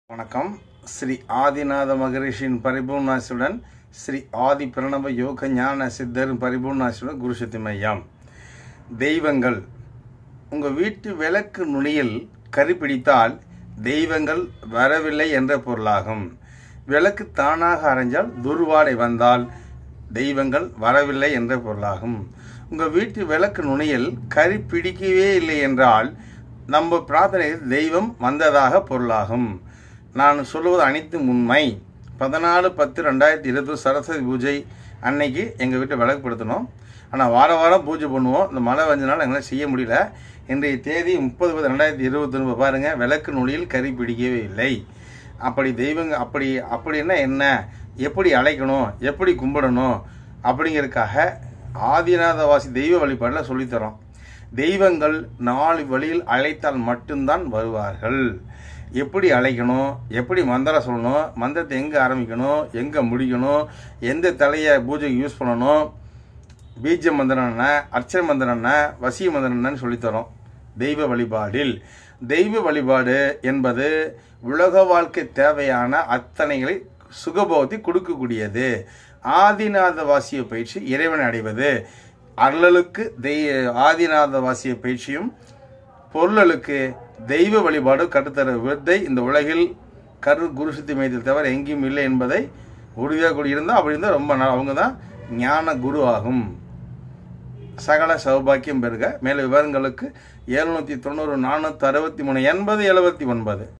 வணக்கம் ஸ்ரீ ஆதிநாத மகரிஷியின் பரிபூர்ணாசியுடன் ஸ்ரீ ஆதி பிரணவ யோக ஞான சித்தரின் பரிபூர்ணாசியுடன் குருசக்தி மையம் தெய்வங்கள் உங்கள் வீட்டு விளக்கு நுனியில் கரி பிடித்தால் தெய்வங்கள் வரவில்லை என்ற பொருளாகும் விளக்கு தானாக அரைஞ்சால் துர்வாடை வந்தால் தெய்வங்கள் வரவில்லை என்ற பொருளாகும் உங்கள் வீட்டு விளக்கு நுனியில் கரி பிடிக்கவே இல்லை என்றால் நம்ம பிரார்த்தனையில் தெய்வம் வந்ததாக பொருளாகும் நான் சொல்லுவது அனைத்தும் உண்மை பதினாலு பத்து ரெண்டாயிரத்தி இருபது சரஸ்வதி பூஜை அன்னைக்கு எங்கள் வீட்டை விளக்குப்படுத்தணும் ஆனால் வார வாரம் பூஜை பண்ணுவோம் இந்த மழை வந்தனால எங்களால் செய்ய முடியல இன்றைய தேதி முப்பது பத்து ரெண்டாயிரத்தி இருபத்தொன்று பாருங்கள் விளக்கு நொடியில் கறி பிடிக்கவே இல்லை அப்படி தெய்வங்க அப்படி அப்படின்னா என்ன எப்படி அழைக்கணும் எப்படி கும்பிடணும் அப்படிங்கிறதுக்காக ஆதிநாதவாசி தெய்வ வழிபாடில் சொல்லித்தரோம் தெய்வங்கள் நாலு வழியில் அழைத்தால் மட்டும்தான் வருவார்கள் எப்படி அழைக்கணும் எப்படி மந்திரம் சொல்லணும் மந்திரத்தை எங்கே ஆரம்பிக்கணும் எங்கே முடிக்கணும் எந்த தலையை பூஜைக்கு யூஸ் பண்ணணும் பீஜ மந்திரம் என்ன அர்ச்சனை மந்திரம் என்ன வசிய மந்திரம் என்னன்னு சொல்லித்தரோம் தெய்வ வழிபாடில் தெய்வ வழிபாடு என்பது உலக வாழ்க்கை தேவையான அத்தனைகளை சுகபோகத்தை கொடுக்கக்கூடியது ஆதிநாத வாசிய பயிற்சி இறைவனை அடைவது அருளலுக்கு தெய் ஆதிநாத வாசிய பயிற்சியும் பொருளலுக்கு தெய்வ வழிபாடு கற்றுத்தர வித்தை இந்த உலகில் கரு குரு சித்தி மையத்தில் தவிர எங்கேயும் இல்லை என்பதை உறுதியாக கூடியிருந்தால் அப்படி இருந்தால் ரொம்ப நா- அவங்க தான் ஞான குரு ஆகும் சகல சௌபாக்கியம் பெறுக மேலும் விவரங்களுக்கு எழுநூற்றி தொண்ணூறு நானூற்றி அறுபத்தி மூணு எண்பது எழுபத்தி ஒன்பது